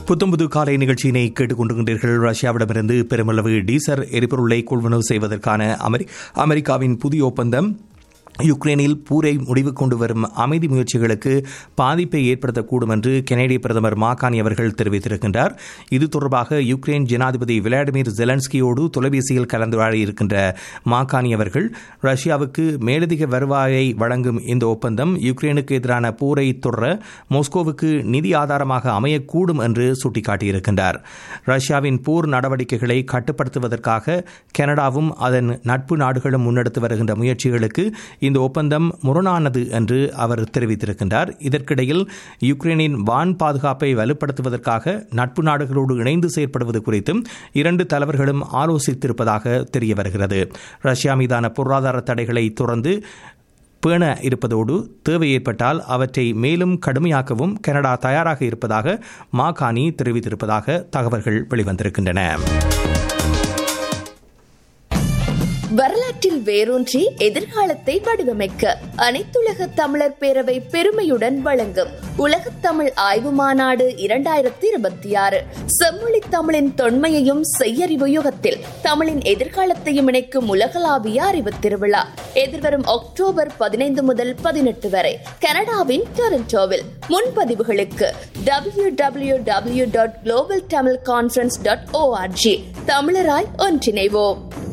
புத்தம்புது காலை நிகழ்ச்சியினை கேட்டுக்கொண்டிருக்கின்றீர்கள் ரஷ்யாவிடமிருந்து பெருமளவு டீசர் எரிபொருளை கொள்வனவு செய்வதற்கான அமெரி அமெரிக்காவின் புதிய ஒப்பந்தம் யுக்ரைனில் பூரை முடிவு கொண்டு வரும் அமைதி முயற்சிகளுக்கு பாதிப்பை ஏற்படுத்தக்கூடும் என்று கெனடிய பிரதமர் மாகாணி அவர்கள் தெரிவித்திருக்கின்றார் இது தொடர்பாக யுக்ரைன் ஜனாதிபதி விளாடிமிர் ஜெலன்ஸ்கியோடு தொலைபேசியில் கலந்துரையாடி இருக்கின்ற மாகாணி அவர்கள் ரஷ்யாவுக்கு மேலதிக வருவாயை வழங்கும் இந்த ஒப்பந்தம் யுக்ரைனுக்கு எதிரான போரை தொடர மாஸ்கோவுக்கு நிதி ஆதாரமாக அமையக்கூடும் என்று சுட்டிக்காட்டியிருக்கின்றார் ரஷ்யாவின் போர் நடவடிக்கைகளை கட்டுப்படுத்துவதற்காக கனடாவும் அதன் நட்பு நாடுகளும் முன்னெடுத்து வருகின்ற முயற்சிகளுக்கு இந்த ஒப்பந்தம் முரணானது என்று அவர் தெரிவித்திருக்கின்றார் இதற்கிடையில் யுக்ரைனின் வான் பாதுகாப்பை வலுப்படுத்துவதற்காக நட்பு நாடுகளோடு இணைந்து செயற்படுவது குறித்தும் இரண்டு தலைவர்களும் ஆலோசித்திருப்பதாக தெரிய வருகிறது ரஷ்யா மீதான பொருளாதார தடைகளை தொடர்ந்து பேண இருப்பதோடு தேவை ஏற்பட்டால் அவற்றை மேலும் கடுமையாக்கவும் கனடா தயாராக இருப்பதாக மாகாணி தெரிவித்திருப்பதாக தகவல்கள் வெளிவந்திருக்கின்றன வரலாற்றில் வேரூன்றி எதிர்காலத்தை வடிவமைக்க அனைத்துலக தமிழர் பேரவை பெருமையுடன் வழங்கும் உலகத் தமிழ் ஆய்வு மாநாடு இரண்டாயிரத்தி இருபத்தி ஆறு செம்மொழி தமிழின் தொன்மையையும் செய்யறிவு யுகத்தில் தமிழின் எதிர்காலத்தையும் இணைக்கும் உலகளாவிய அறிவு திருவிழா எதிர்வரும் அக்டோபர் பதினைந்து முதல் பதினெட்டு வரை கனடாவின் டொரண்டோவில் முன்பதிவுகளுக்கு W W W dot global Tamil conference dot ORG தமிழராய் ஒன்றிணைவோம்